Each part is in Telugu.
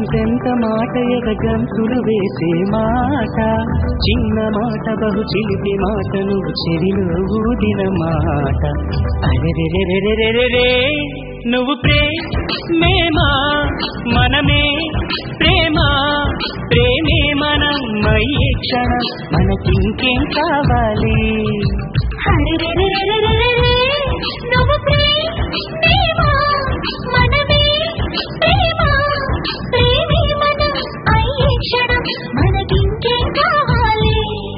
ఎంతెంత మాట ఎదగంతులు వేసే మాట చిన్న మాట బహు చిలిపి మాట నువ్వు చెవిలో ఊదిన మాట అరెరెరెరెరెరెరే నువ్వు ప్రేమేమా మనమే ప్రేమ ప్రేమే మనం మయ్యే క్షణం మనకింకేం కావాలి హరిరెరెరెరెరెరెరే, నువ్వు ప్రేమేమా, మనమే ప్రేమ, ప్రేమే మనం అయ్యే క్షణం మనకింకేం కావాలి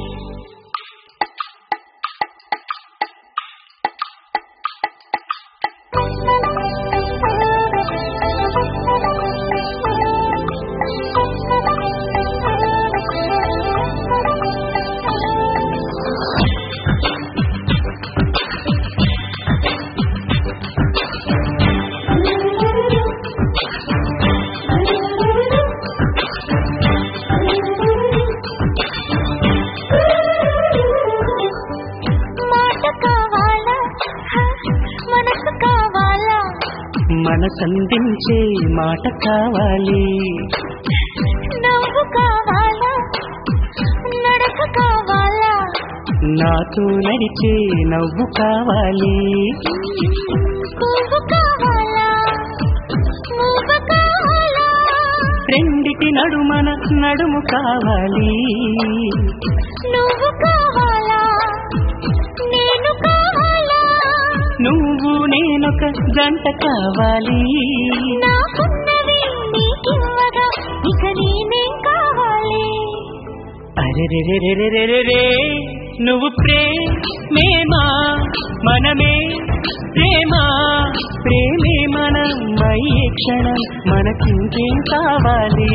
మాట కావాలా హ, మనసు కావాలా మనసందించే మాట కావాలి నవ్వు కావాలా నడక కావాలా నాతో నడిచే నవ్వు కావాలి పువ్వు కావాలా మూవ కావాలా రెండిటి నడుమన నడుము కావాలి నువ్వు కావాలా నేను కావాలా నువ్వు నేనొక జంట కావాలి నాకున్నవి నీకివ్వగా ఇక నేనేం కావాలి అరెరెరెరెరెరెరే నువ్వు ప్రేమేమా మనమే ప్రేమ ప్రేమే మనం అయ్యే క్షణం మనకింకేం కావాలి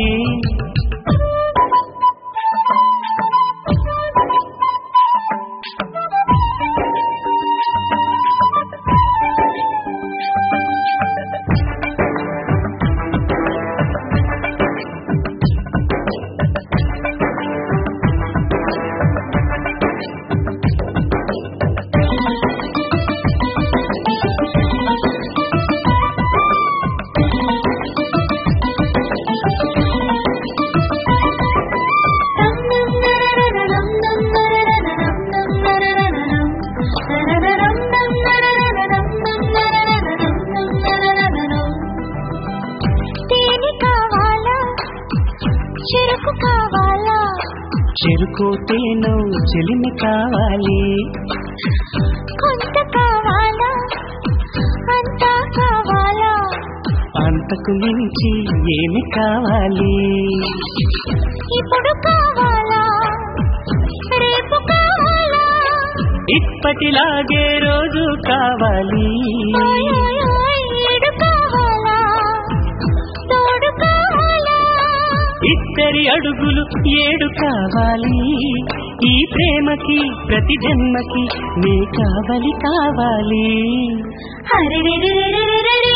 తేనె కావాలా చెరుకు కావాలా చెరుకు తేను చెలిమి కావాలి కొంత కావాలా అంతా కావాలా అంతకు మించి ఏమి కావాలి ఇప్పుడు కావాలా రేపు కావాలా ఇప్పటిలాగే రోజు కావాలి ఓయ్ ఓయ్ ఓయ్ ఏడు కావాలా తోడు కావాలా ఇద్దరి అడుగులు ఏడు కావాలి ఈ ప్రేమకి ప్రతి జన్మకి నీ కావలి కావాలి హరిరిరిరిరిరిరి